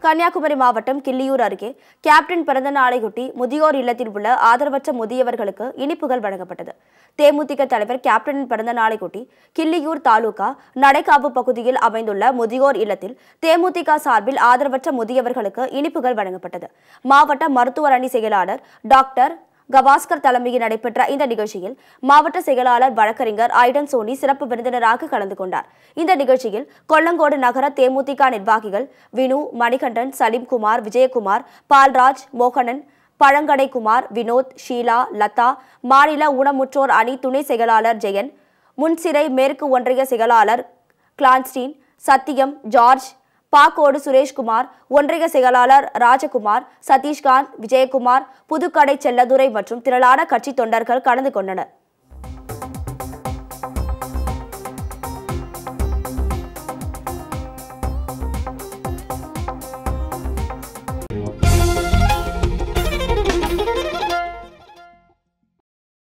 கன்னியாகுமரி மாவட்டம் கிள்ளியூர் அருகே கேப்டன் பிறந்த நாளையொட்டி முதியோர் இல்லத்தில் உள்ள ஆதரவற்ற முதியவர்களுக்கு இனிப்புகள் வழங்கப்பட்டது தேமுதிக தலைவர் கேப்டனின் பிறந்த நாளையொட்டி கிள்ளியூர் தாலுகா நடைக்காவு பகுதியில் அமைந்துள்ள முதியோர் இல்லத்தில் தேமுதிக சார்பில் ஆதரவற்ற முதியவர்களுக்கு இனிப்புகள் வழங்கப்பட்டது மாவட்ட மருத்துவர் அணி செயலாளர் டாக்டர் கவாஸ்கர் தலைமையில் நடைபெற்ற இந்த நிகழ்ச்சியில் மாவட்ட செயலாளர் வழக்கறிஞர் ஐடன் சோனி சிறப்பு விருந்தினராக கலந்து கொண்டார் இந்த நிகழ்ச்சியில் கொல்லங்கோடு நகர தேமுதிக நிர்வாகிகள் வினு மணிகண்டன் சலீம்குமார் விஜயகுமார் பால்ராஜ் மோகனன் பழங்கடை குமார் வினோத் ஷீலா லதா மாநில ஊனமுற்றோர் அணி துணை செயலாளர் ஜெயன் முன்சிறை மேற்கு ஒன்றிய செயலாளர் கிளான்ஸ்டீன் சத்தியம் ஜார்ஜ் பாக்கோடு சுரேஷ்குமார் ஒன்றிய செயலாளர் ராஜகுமார் சதீஷ்காந்த் விஜயகுமார் புதுக்கடை செல்லதுரை மற்றும் திரளான கட்சி தொண்டர்கள் கலந்து கொண்டனர்